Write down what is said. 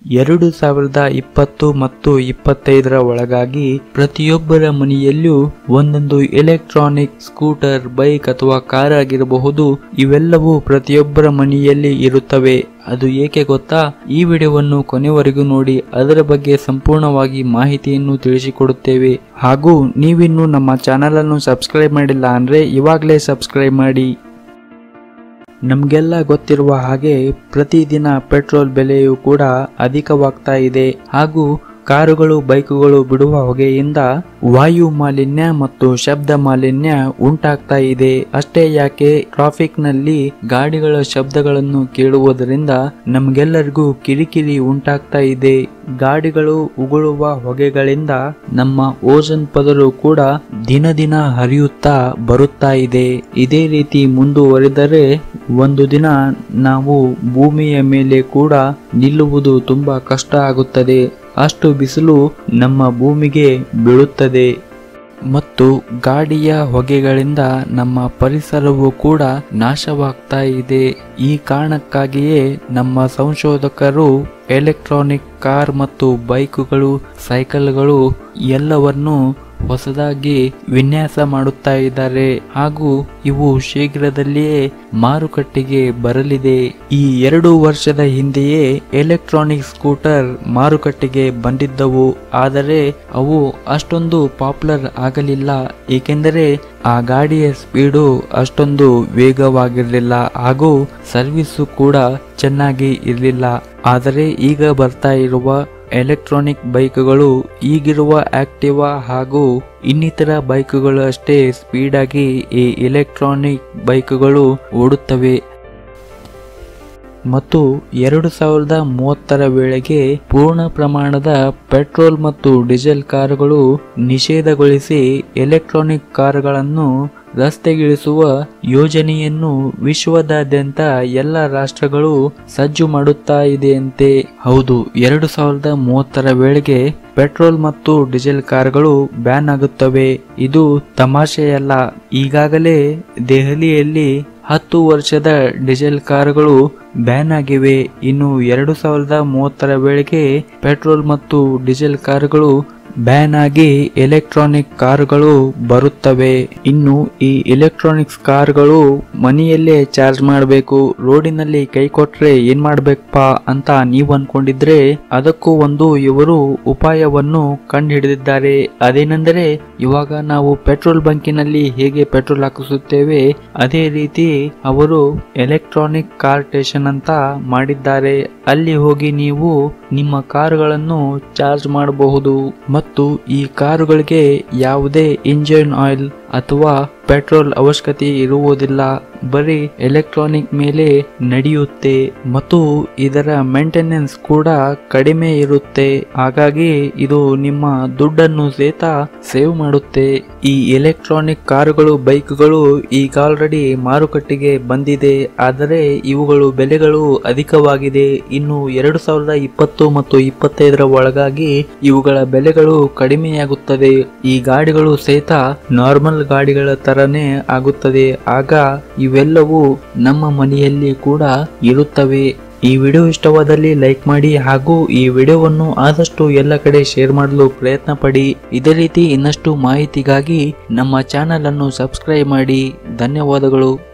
ಎರಡು ಸಾವಿರದ ಇಪ್ಪತ್ತು ಮತ್ತು ಇಪ್ಪತ್ತೈದರ ಒಳಗಾಗಿ ಪ್ರತಿಯೊಬ್ಬರ ಮನೆಯಲ್ಲೂ ಒಂದೊಂದು ಎಲೆಕ್ಟ್ರಾನಿಕ್ ಸ್ಕೂಟರ್ ಬೈಕ್ ಅಥವಾ ಕಾರ್ ಆಗಿರಬಹುದು ಇವೆಲ್ಲವೂ ಪ್ರತಿಯೊಬ್ಬರ ಮನೆಯಲ್ಲಿ ಇರುತ್ತವೆ ಅದು ಏಕೆ ಗೊತ್ತಾ ಈ ವಿಡಿಯೋವನ್ನು ಕೊನೆವರೆಗೂ ನೋಡಿ ಅದರ ಬಗ್ಗೆ ಸಂಪೂರ್ಣವಾಗಿ ಮಾಹಿತಿಯನ್ನು ತಿಳಿಸಿಕೊಡುತ್ತೇವೆ ಹಾಗೂ ನೀವಿನ್ನು ನಮ್ಮ ಚಾನಲ್ ಅನ್ನು ಸಬ್ಸ್ಕ್ರೈಬ್ ಮಾಡಿಲ್ಲ ಅಂದ್ರೆ ಇವಾಗಲೇ ಸಬ್ಸ್ಕ್ರೈಬ್ ಮಾಡಿ ನಮಗೆಲ್ಲ ಗೊತ್ತಿರುವ ಹಾಗೆ ಪ್ರತಿದಿನ ಪೆಟ್ರೋಲ್ ಬೆಲೆಯು ಕೂಡ ಅಧಿಕವಾಗ್ತಾ ಇದೆ ಹಾಗೂ ಕಾರುಗಳು ಬೈಕುಗಳು ಬಿಡುವ ಹೊಗೆಯಿಂದ ವಾಯು ಮಾಲಿನ್ಯ ಮತ್ತು ಶಬ್ದ ಮಾಲಿನ್ಯ ಉಂಟಾಗ್ತಾ ಇದೆ ಅಷ್ಟೇ ಯಾಕೆ ಟ್ರಾಫಿಕ್ ನಲ್ಲಿ ಗಾಡಿಗಳ ಶಬ್ದಗಳನ್ನು ಕೇಳುವುದರಿಂದ ನಮಗೆಲ್ಲರಿಗೂ ಕಿರಿಕಿರಿ ಉಂಟಾಗ್ತಾ ಇದೆ ಗಾಡಿಗಳು ಉಗುಳುವ ಹೊಗೆಗಳಿಂದ ನಮ್ಮ ಓಜನ್ ಪದರು ಕೂಡ ದಿನ ದಿನ ಹರಿಯುತ್ತಾ ಬರುತ್ತಾ ಇದೆ ಇದೇ ರೀತಿ ಮುಂದುವರೆದರೆ ಒಂದು ದಿನ ನಾವು ಭೂಮಿಯ ಮೇಲೆ ಕೂಡ ನಿಲ್ಲುವುದು ತುಂಬಾ ಕಷ್ಟ ಆಗುತ್ತದೆ ಅಷ್ಟು ಬಿಸಿಲು ನಮ್ಮ ಭೂಮಿಗೆ ಬೀಳುತ್ತದೆ ಮತ್ತು ಗಾಡಿಯ ಹೊಗೆಗಳಿಂದ ನಮ್ಮ ಪರಿಸರವು ಕೂಡ ನಾಶವಾಗ್ತಾ ಇದೆ ಈ ಕಾರಣಕ್ಕಾಗಿಯೇ ನಮ್ಮ ಸಂಶೋಧಕರು ಎಲೆಕ್ಟ್ರಾನಿಕ್ ಕಾರ್ ಮತ್ತು ಬೈಕುಗಳು ಸೈಕಲ್ಗಳು ಎಲ್ಲವನ್ನು ಹೊಸದಾಗಿ ವಿನ್ಯಾಸ ಮಾಡುತ್ತಾ ಇದ್ದಾರೆ ಹಾಗೂ ಇವು ಶೀಘ್ರದಲ್ಲಿಯೇ ಮಾರುಕಟ್ಟೆಗೆ ಬರಲಿದೆ ಈ ಎರಡು ವರ್ಷದ ಹಿಂದೆಯೇ ಎಲೆಕ್ಟ್ರಾನಿಕ್ ಸ್ಕೂಟರ್ ಮಾರುಕಟ್ಟೆಗೆ ಬಂದಿದ್ದವು ಆದರೆ ಅವು ಅಷ್ಟೊಂದು ಪಾಪ್ಯುಲರ್ ಆಗಲಿಲ್ಲ ಏಕೆಂದರೆ ಆ ಗಾಡಿಯ ಸ್ಪೀಡು ಅಷ್ಟೊಂದು ವೇಗವಾಗಿರಲಿಲ್ಲ ಹಾಗೂ ಸರ್ವಿಸು ಕೂಡ ಚೆನ್ನಾಗಿ ಇರಲಿಲ್ಲ ಆದರೆ ಈಗ ಬರ್ತಾ ಇರುವ ಎಲೆಕ್ಟ್ರಾನಿಕ್ ಬೈಕ್ಗಳು ಈಗಿರುವ ಆಕ್ಟಿವಾ ಹಾಗೂ ಇನ್ನಿತರ ಬೈಕ್ಗಳು ಅಷ್ಟೇ ಸ್ಪೀಡಾಗಿ ಈ ಎಲೆಕ್ಟ್ರಾನಿಕ್ ಬೈಕ್ಗಳು ಓಡುತ್ತವೆ ಮತ್ತು ಎರಡು ಸಾವಿರದ ಮೂವತ್ತರ ವೇಳೆಗೆ ಪೂರ್ಣ ಪ್ರಮಾಣದ ಪೆಟ್ರೋಲ್ ಮತ್ತು ಡೀಸೆಲ್ ಕಾರುಗಳು ನಿಷೇಧಗೊಳಿಸಿ ಎಲೆಕ್ಟ್ರಾನಿಕ್ ಕಾರುಗಳನ್ನು ರಸ್ತೆಗಿಳಿಸುವ ಯೋಜನೆಯನ್ನು ವಿಶ್ವದಾದ್ಯಂತ ಎಲ್ಲ ರಾಷ್ಟ್ರಗಳು ಸಜ್ಜು ಮಾಡುತ್ತಾ ಇದೆಯಂತೆ ಹೌದು ಎರಡು ಸಾವಿರದ ಮೂವತ್ತರ ವೇಳೆಗೆ ಪೆಟ್ರೋಲ್ ಮತ್ತು ಡೀಸೆಲ್ ಕಾರುಗಳು ಬ್ಯಾನ್ ಆಗುತ್ತವೆ ಇದು ತಮಾಷೆಯಲ್ಲ ಈಗಾಗಲೇ ದೆಹಲಿಯಲ್ಲಿ ಹತ್ತು ವರ್ಷದ ಡೀಸೆಲ್ ಕಾರುಗಳು ಬ್ಯಾನ್ ಆಗಿವೆ ಇನ್ನು ಎರಡು ಸಾವಿರದ ಮೂವತ್ತರ ವೇಳೆಗೆ ಪೆಟ್ರೋಲ್ ಮತ್ತು ಡೀಸೆಲ್ ಕಾರುಗಳು ಬ್ಯಾನ್ ಆಗಿ ಎಲೆಕ್ಟ್ರಾನಿಕ್ ಕಾರುಗಳು ಬರುತ್ತವೆ ಇನ್ನು ಈ ಎಲೆಕ್ಟ್ರಾನಿಕ್ಸ್ ಕಾರುಗಳು ಮನೆಯಲ್ಲೇ ಚಾರ್ಜ್ ಮಾಡಬೇಕು ರೋಡಿನಲ್ಲಿ ಕೈ ಕೊಟ್ರೆ ಏನ್ ಮಾಡ್ಬೇಕಪ್ಪ ಅಂತ ನೀವು ಅನ್ಕೊಂಡಿದ್ರೆ ಅದಕ್ಕೂ ಒಂದು ಇವರು ಉಪಾಯವನ್ನು ಕಂಡುಹಿಡಿದಿದ್ದಾರೆ ಅದೇನೆಂದರೆ ಇವಾಗ ನಾವು ಪೆಟ್ರೋಲ್ ಬಂಕಿನಲ್ಲಿ ಹೇಗೆ ಪೆಟ್ರೋಲ್ ಹಾಕಿಸುತ್ತೇವೆ ಅದೇ ರೀತಿ ಅವರು ಎಲೆಕ್ಟ್ರಾನಿಕ್ ಕಾರ್ ಸ್ಟೇಷನ್ ಅಂತ ಮಾಡಿದ್ದಾರೆ ಅಲ್ಲಿ ಹೋಗಿ ನೀವು ನಿಮ್ಮ ಕಾರುಗಳನ್ನು ಚಾರ್ಜ್ ಮಾಡಬಹುದು ಮತ್ತು ಈ ಕಾರುಗಳಿಗೆ ಯಾವುದೇ ಇಂಜಿನ್ ಆಯಿಲ್ ಅಥವಾ ಪೆಟ್ರೋಲ್ ಅವಶ್ಯಕತೆ ಇರುವುದಿಲ್ಲ ಬರೀ ಎಲೆಕ್ಟ್ರಾನಿಕ್ ಮೇಲೆ ನಡೆಯುತ್ತೆ ಮತ್ತು ಇದರ ಮೇಂಟೆನೆನ್ಸ್ ಕೂಡ ಕಡಿಮೆ ಇರುತ್ತೆ ಹಾಗಾಗಿ ಇದು ನಿಮ್ಮ ದುಡ್ಡನ್ನು ಸಹಿತ ಸೇವ್ ಮಾಡುತ್ತೆ ಈ ಎಲೆಕ್ಟ್ರಾನಿಕ್ ಕಾರುಗಳು ಬೈಕ್ಗಳು ಈಗ ಆಲ್ರೆಡಿ ಮಾರುಕಟ್ಟೆಗೆ ಬಂದಿದೆ ಆದರೆ ಇವುಗಳು ಬೆಲೆಗಳು ಅಧಿಕವಾಗಿದೆ ಇನ್ನು ಎರಡು ಸಾವಿರದ ಇಪ್ಪತ್ತು ಮತ್ತು ಇಪ್ಪತ್ತೈದರ ಒಳಗಾಗಿ ಇವುಗಳ ಬೆಲೆಗಳು ಕಡಿಮೆಯಾಗುತ್ತದೆ ಈ ಗಾಡಿಗಳು ಸಹಿತ ನಾರ್ಮಲ್ ಗಾಡಿಗಳ ತರನೇ ಆಗುತ್ತದೆ ಆಗ ಇವೆಲ್ಲವೂ ನಮ್ಮ ಮನೆಯಲ್ಲಿ ಕೂಡ ಇರುತ್ತವೆ ಈ ವಿಡಿಯೋ ಇಷ್ಟವಾದಲ್ಲಿ ಲೈಕ್ ಮಾಡಿ ಹಾಗೂ ಈ ವಿಡಿಯೋವನ್ನು ಆದಷ್ಟು ಎಲ್ಲ ಕಡೆ ಶೇರ್ ಮಾಡಲು ಪ್ರಯತ್ನ ಪಡಿ ಇದೇ ರೀತಿ ಇನ್ನಷ್ಟು ಮಾಹಿತಿಗಾಗಿ ನಮ್ಮ ಚಾನಲ್ ಅನ್ನು ಸಬ್ಸ್ಕ್ರೈಬ್ ಮಾಡಿ ಧನ್ಯವಾದಗಳು